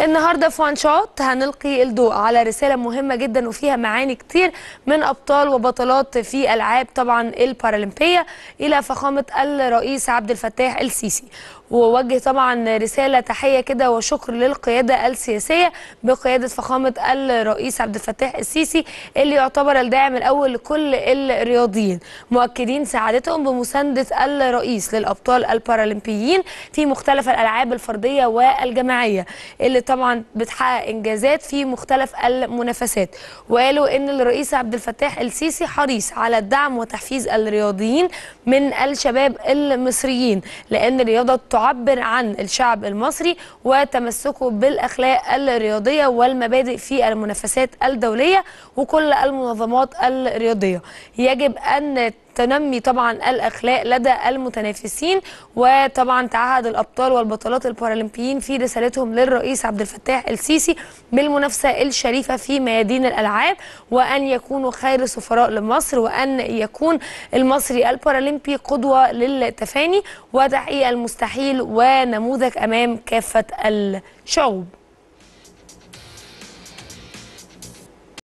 النهارده في وان شوت هنلقي الضوء على رساله مهمه جدا وفيها معاني كتير من ابطال وبطلات في العاب طبعا البارالمبيه الى فخامه الرئيس عبد الفتاح السيسي ووجه طبعا رساله تحيه كده وشكر للقياده السياسيه بقياده فخامه الرئيس عبد الفتاح السيسي اللي يعتبر الداعم الاول لكل الرياضيين مؤكدين سعادتهم بمسانده الرئيس للابطال البارالمبيين في مختلف الالعاب الفرديه والجماعيه اللي طبعا بتحقق انجازات في مختلف المنافسات وقالوا ان الرئيس عبد الفتاح السيسي حريص على الدعم وتحفيز الرياضيين من الشباب المصريين لان الرياضه تعبر عن الشعب المصري وتمسكه بالاخلاق الرياضيه والمبادئ في المنافسات الدوليه وكل المنظمات الرياضيه يجب ان تنمي طبعا الاخلاق لدى المتنافسين وطبعا تعهد الابطال والبطلات البارالمبيين في رسالتهم للرئيس عبد الفتاح السيسي بالمنافسه الشريفه في ميادين الالعاب وان يكونوا خير سفراء لمصر وان يكون المصري البارالمبي قدوه للتفاني وتحقيق المستحيل ونموذج امام كافه الشعوب